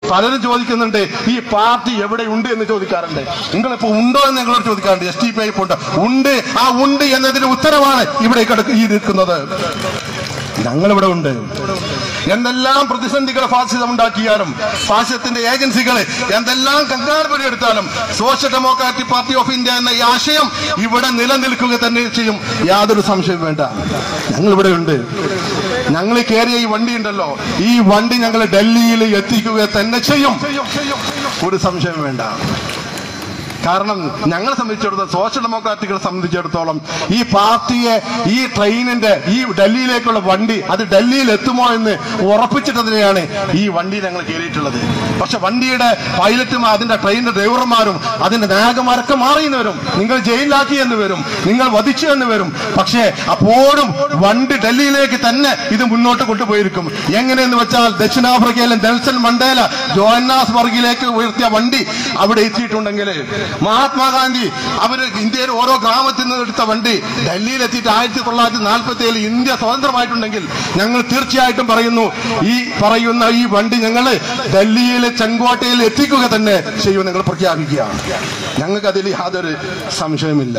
പലരും ചോദിക്കുന്നുണ്ട് ഈ പാർട്ടി എവിടെയുണ്ട് എന്ന് ചോദിക്കാറുണ്ട് നിങ്ങളിപ്പോ ഉണ്ടോ എന്ന് ഞങ്ങളോട് ചോദിക്കാറുണ്ട് എസ് ടി പി ഐ ഉണ്ട് ഉണ്ട് ആ ഉണ്ട് എന്നതിന് ഉത്തരവാണ് ഇവിടെ കിടക്ക് ഈ നിൽക്കുന്നത് ഞങ്ങളിവിടെ ഉണ്ട് എന്തെല്ലാം പ്രതിസന്ധികൾ ഫാസിസം ഉണ്ടാക്കിയാലും ഫാസിസത്തിന്റെ ഏജൻസികൾ എന്തെല്ലാം കങ്കാരപടി എടുത്താലും Social Democratic Party of India എന്ന ഈ ആശയം ഇവിടെ നിലനിൽക്കുക തന്നെ ചെയ്യും യാതൊരു സംശയവും വേണ്ട ഞങ്ങൾ ഇവിടെ ഉണ്ട് ഞങ്ങൾ കയറിയ ഈ വണ്ടി ഉണ്ടല്ലോ ഈ വണ്ടി ഞങ്ങൾ ഡൽഹിയിൽ എത്തിക്കുക തന്നെ ചെയ്യും ഒരു സംശയം വേണ്ട കാരണം ഞങ്ങളെ സംബന്ധിച്ചിടത്തോളം സോഷ്യൽ ഡെമോക്രാറ്റുകളെ സംബന്ധിച്ചിടത്തോളം ഈ പാർട്ടിയെ ഈ ട്രെയിനിന്റെ ഈ ഡൽഹിയിലേക്കുള്ള വണ്ടി അത് ഡൽഹിയിൽ എത്തുമോ എന്ന് ഉറപ്പിച്ചിട്ടതിനെയാണ് ഈ വണ്ടി ഞങ്ങൾ കയറിയിട്ടുള്ളത് പക്ഷെ വണ്ടിയുടെ പൈലറ്റും അതിന്റെ ട്രെയിനിന്റെ ഡ്രൈവർമാരും അതിന്റെ നായകന്മാരൊക്കെ മാറിയെന്ന് വരും നിങ്ങൾ ജയിലിലാക്കി എന്ന് വരും നിങ്ങൾ വധിച്ചു എന്ന് വരും പക്ഷേ അപ്പോഴും വണ്ടി ഡൽഹിയിലേക്ക് തന്നെ ഇത് മുന്നോട്ട് കൊണ്ടുപോയിരിക്കും എങ്ങനെയെന്ന് വെച്ചാൽ ദക്ഷിണാഫ്രിക്കയിലെ നെൽസൺ മണ്ടേല ജോഹന്നാസ് വർഗിലേക്ക് ഉയർത്തിയ വണ്ടി അവിടെ എത്തിയിട്ടുണ്ടെങ്കിൽ മഹാത്മാഗാന്ധി അവര് ഇന്ത്യയിൽ ഓരോ ഗ്രാമത്തിൽ നിന്ന് എടുത്ത വണ്ടി ഡൽഹിയിൽ എത്തിയിട്ട് ആയിരത്തി തൊള്ളായിരത്തി നാൽപ്പത്തി ഏഴിൽ ഇന്ത്യ സ്വതന്ത്രമായിട്ടുണ്ടെങ്കിൽ ഞങ്ങൾ തീർച്ചയായിട്ടും പറയുന്നു ഈ പറയുന്ന ഈ വണ്ടി ഞങ്ങൾ ഡൽഹിയിലെ ചെങ്കോട്ടയിൽ എത്തിക്കുക തന്നെ ചെയ്യുമെന്ന് ഞങ്ങൾ പ്രഖ്യാപിക്കുകയാണ് ഞങ്ങൾക്ക് അതിൽ യാതൊരു സംശയമില്ല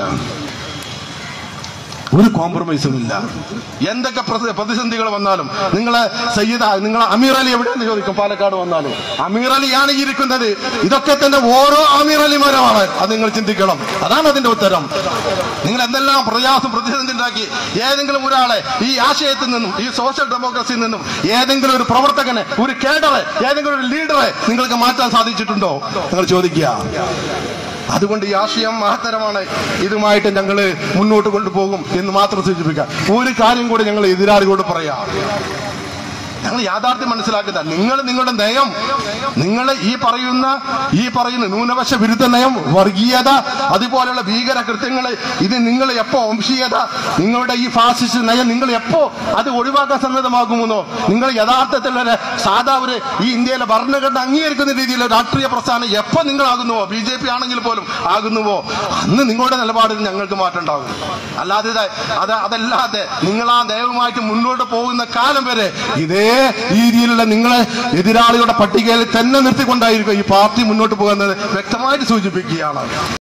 ഒരു കോംപ്രമൈസും ഇല്ല എന്തൊക്കെ പ്രതി- പ്രതിസന്ധികൾ വന്നാലും നിങ്ങളെ സയ്യിദ നിങ്ങളെ അമീർ അലി എവിടെയെന്ന് ചോദിക്കും പാലക്കാട് വന്നാലും അമീർ അലിയാണ് ഈ ഇരിക്കുന്നത് ഇതൊക്കെ തന്നെ ഓരോ അമീർ അലിമാരുമാണ് അത് നിങ്ങൾ ചിന്തിക്കണം അതാണ് അതിന്റെ ഉത്തരം നിങ്ങൾ എന്തെല്ലാം പ്രയാസം പ്രതിസന്ധി ഉണ്ടാക്കി ഏതെങ്കിലും ഒരാളെ ഈ ആശയത്തിൽ നിന്നും ഈ സോഷ്യൽ ഡെമോക്രസിയിൽ നിന്നും ഏതെങ്കിലും ഒരു പ്രവർത്തകനെ ഒരു കേഡറെ ഏതെങ്കിലും ഒരു ലീഡറെ നിങ്ങൾക്ക് മാറ്റാൻ സാധിച്ചിട്ടുണ്ടോ നിങ്ങൾ ചോദിക്കുക അതുകൊണ്ട് ഈ ആശയം മഹത്തരമാണ് ഇതുമായിട്ട് ഞങ്ങൾ മുന്നോട്ട് കൊണ്ടുപോകും എന്ന് മാത്രം സൂചിപ്പിക്കാം ഒരു കാര്യം കൂടി ഞങ്ങൾ എതിരാളികളോട് പറയാം ഞങ്ങൾ യാഥാർത്ഥ്യം മനസ്സിലാക്കുക നിങ്ങൾ നിങ്ങളുടെ നയം നിങ്ങൾ ഈ പറയുന്ന ഈ പറയുന്ന ന്യൂനപക്ഷ വിരുദ്ധ നയം വർഗീയത അതുപോലെയുള്ള ഭീകര കൃത്യങ്ങൾ ഇത് നിങ്ങൾ എപ്പോ വംശീയത നിങ്ങളുടെ ഈ ഫാസിസ്റ്റ് നയം നിങ്ങൾ എപ്പോ അത് ഒഴിവാക്കാൻ സന്നദ്ധമാകുമെന്നോ നിങ്ങൾ യഥാർത്ഥത്തിൽ ഒരു സാധാ ഒരു ഈ ഇന്ത്യയിലെ ഭരണഘടന അംഗീകരിക്കുന്ന രീതിയിലുള്ള രാഷ്ട്രീയ പ്രസ്ഥാനം എപ്പോ നിങ്ങളാകുന്നുവോ ബി ജെ പി ആണെങ്കിൽ പോലും ആകുന്നുവോ അന്ന് നിങ്ങളുടെ നിലപാടിൽ ഞങ്ങൾക്ക് മാറ്റം ഉണ്ടാകും അല്ലാതെ ഇത് അത് അതല്ലാതെ നിങ്ങൾ ആ ദയവുമായിട്ട് മുന്നോട്ട് പോകുന്ന കാലം വരെ ഇതേ രീതിയിലുള്ള നിങ്ങളെ എതിരാളികളുടെ പട്ടികയിൽ തന്നെ നിർത്തിക്കൊണ്ടായിരിക്കും ഈ പാർട്ടി മുന്നോട്ട് പോകുന്നത് വ്യക്തമായിട്ട് സൂചിപ്പിക്കുകയാണ്